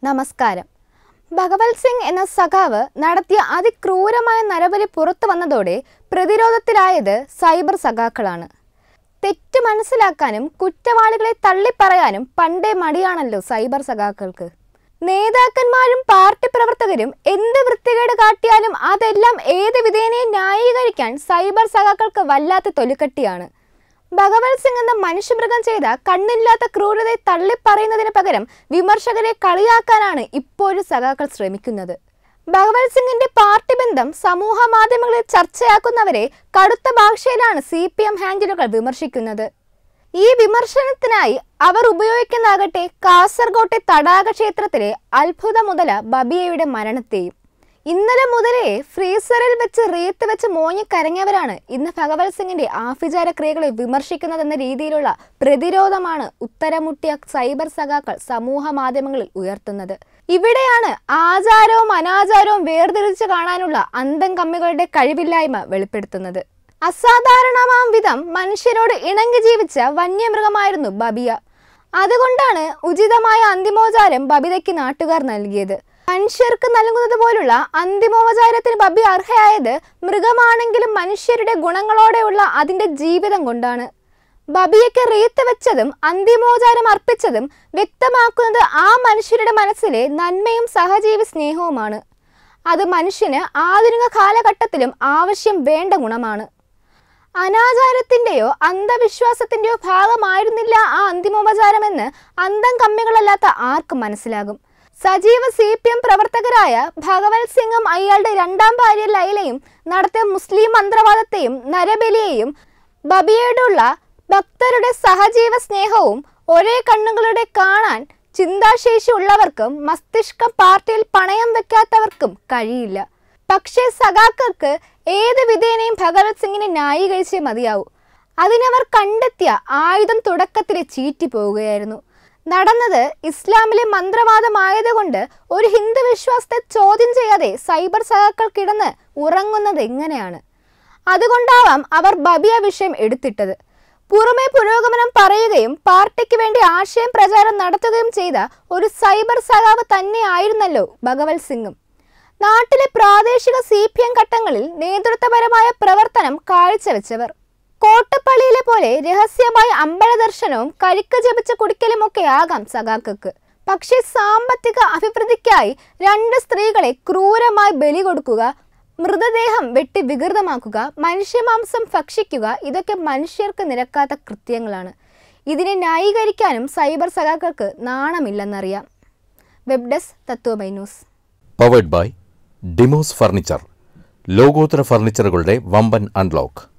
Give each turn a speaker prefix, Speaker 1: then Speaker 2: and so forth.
Speaker 1: നമസ്കാരം ഭഗവത് സിംഗ് എന്ന സഖാവ് നടത്തിയ അതിക്രൂരമായ നരബലി പുറത്തു വന്നതോടെ പ്രതിരോധത്തിലായത് സൈബർ സഖാക്കളാണ് തെറ്റ് മനസ്സിലാക്കാനും കുറ്റവാളികളെ തള്ളിപ്പറയാനും പണ്ടേ മടിയാണല്ലോ സൈബർ സഖാക്കൾക്ക് നേതാക്കന്മാരും പാർട്ടി പ്രവർത്തകരും എന്ത് വൃത്തികേട് കാട്ടിയാലും അതെല്ലാം ഏത് വിധേനയും ന്യായീകരിക്കാൻ സൈബർ സഖാക്കൾക്ക് വല്ലാത്ത തൊലിക്കട്ടിയാണ് ഭഗവത് സിംഗ് എന്ന മനുഷ്യമൃഗം ചെയ്ത കണ്ണില്ലാത്ത ക്രൂരതയെ തള്ളിപ്പറയുന്നതിന് പകരം വിമർശകരെ കളിയാക്കാനാണ് ഇപ്പോഴും സഖാക്കൾ ശ്രമിക്കുന്നത് ഭഗവത് സിംഗിന്റെ പാർട്ടി ബന്ധം സമൂഹ മാധ്യമങ്ങളിൽ ചർച്ചയാക്കുന്നവരെ കടുത്ത ഭാഷയിലാണ് സി പി എം ഹാൻഡിലുകൾ വിമർശിക്കുന്നത് ഈ വിമർശനത്തിനായി അവർ ഉപയോഗിക്കുന്നതാകട്ടെ കാസർഗോട്ടെ തടാക ക്ഷേത്രത്തിലെ അത്ഭുത മുതല ബബിയയുടെ മരണത്തെയും ഇന്നലെ മുതലേ ഫ്രീസറിൽ വെച്ച് റീത്ത് വെച്ച് മോങ്ങിക്കരഞ്ഞവരാണ് ഇന്ന് ഭഗവത് സിംഗിന്റെ ആഭിചാര ക്രിയകളെ വിമർശിക്കുന്നതെന്ന രീതിയിലുള്ള പ്രതിരോധമാണ് ഉത്തരമുട്ടിയ സൈബർ സഖാക്കൾ സമൂഹ മാധ്യമങ്ങളിൽ ഉയർത്തുന്നത് ഇവിടെയാണ് ആചാരവും അനാചാരവും വേർതിരിച്ച് കാണാനുള്ള അന്തം കമ്മികളുടെ കഴിവില്ലായ്മ വെളിപ്പെടുത്തുന്നത് അസാധാരണമാം വിധം മനുഷ്യരോട് ഇണങ്ങി ജീവിച്ച വന്യമൃഗമായിരുന്നു ബബിയ അതുകൊണ്ടാണ് ഉചിതമായ അന്തിമോചാരം ബബിതയ്ക്ക് നാട്ടുകാർ നൽകിയത് മനുഷ്യർക്ക് നൽകുന്നത് പോലുള്ള അന്തിമോപചാരത്തിന് ബബി അർഹയായത് മൃഗമാണെങ്കിലും മനുഷ്യരുടെ ഗുണങ്ങളോടെയുള്ള അതിന്റെ ജീവിതം കൊണ്ടാണ് ബബിയയ്ക്ക് റീത്ത് വെച്ചതും അന്തിമോചാരം അർപ്പിച്ചതും വ്യക്തമാക്കുന്നത് ആ മനുഷ്യരുടെ മനസ്സിലെ നന്മയും സഹജീവി സ്നേഹവുമാണ് അത് മനുഷ്യന് ആധുനിക കാലഘട്ടത്തിലും ആവശ്യം വേണ്ട ഗുണമാണ് അനാചാരത്തിന്റെയോ അന്ധവിശ്വാസത്തിന്റെയോ ഭാഗമായിരുന്നില്ല ആ അന്തിമോപചാരമെന്ന് അന്തം കമ്മികളല്ലാത്ത ആർക്കും മനസ്സിലാകും സജീവ സി പി എം പ്രവർത്തകരായ ഭഗവത് സിംഗും അയാളുടെ രണ്ടാം ഭാര്യ ലൈലയും നടത്തിയ മുസ്ലിം മന്ത്രവാദത്തെയും നരബലിയെയും ബബിയോടുള്ള ഭക്തരുടെ സഹജീവ സ്നേഹവും ഒരേ കണ്ണുകളുടെ കാണാൻ ചിന്താശേഷി ഉള്ളവർക്കും മസ്തിഷ്കം പാർട്ടിയിൽ പണയം വെക്കാത്തവർക്കും കഴിയില്ല പക്ഷേ സഖാക്കൾക്ക് ഏത് വിധേനയും ഭഗവത് സിംഗിനെ ന്യായീകരിച്ചേ മതിയാവൂ അതിനവർ കണ്ടെത്തിയ ആയുധം തുടക്കത്തിലെ ചീറ്റി പോവുകയായിരുന്നു നടന്നത് ഇസ്ലാമിലെ മന്ത്രവാദമായതുകൊണ്ട് ഒരു ഹിന്ദു വിശ്വാസത്തെ ചോദ്യം ചെയ്യാതെ സൈബർ സഖാക്കൾ കിടന്ന് ഉറങ്ങുന്നത് എങ്ങനെയാണ് അതുകൊണ്ടാവാം അവർ ബബിയ വിഷയം എടുത്തിട്ടത് പുറമെ പുരോഗമനം പറയുകയും പാർട്ടിക്ക് വേണ്ടി ആശയം പ്രചാരം നടത്തുകയും ചെയ്ത ഒരു സൈബർ സഖാവ് തന്നെയായിരുന്നല്ലോ ഭഗവത് സിംഗും നാട്ടിലെ പ്രാദേശിക സി പി എം ഘട്ടങ്ങളിൽ നേതൃത്വപരമായ പ്രവർത്തനം കാഴ്ചവെച്ചവർ കോട്ടപ്പള്ളിയിലെ പോലെ രഹസ്യമായ അമ്പഴ ദർശനവും കരിക്ക് ജപിച്ച കുടിക്കലുമൊക്കെ ആകാം സഖാക്കൾക്ക് പക്ഷേ സാമ്പത്തിക അഭിവൃദ്ധിക്കായി രണ്ട് സ്ത്രീകളെ ക്രൂരമായി ബലി കൊടുക്കുക മൃതദേഹം വെട്ടി വികൃതമാക്കുക മനുഷ്യമാംസം ഭക്ഷിക്കുക ഇതൊക്കെ മനുഷ്യർക്ക് നിരക്കാത്ത കൃത്യങ്ങളാണ് ഇതിനെ ന്യായീകരിക്കാനും സൈബർ സഖാക്കൾക്ക് നാണമില്ലെന്നറിയാം web desk Tatwamayi news
Speaker 2: powered by Demos furniture ലോകോത്തര ഫർണിച്ചറുകളുടെ വമ്പൻ അൺലോക്ക്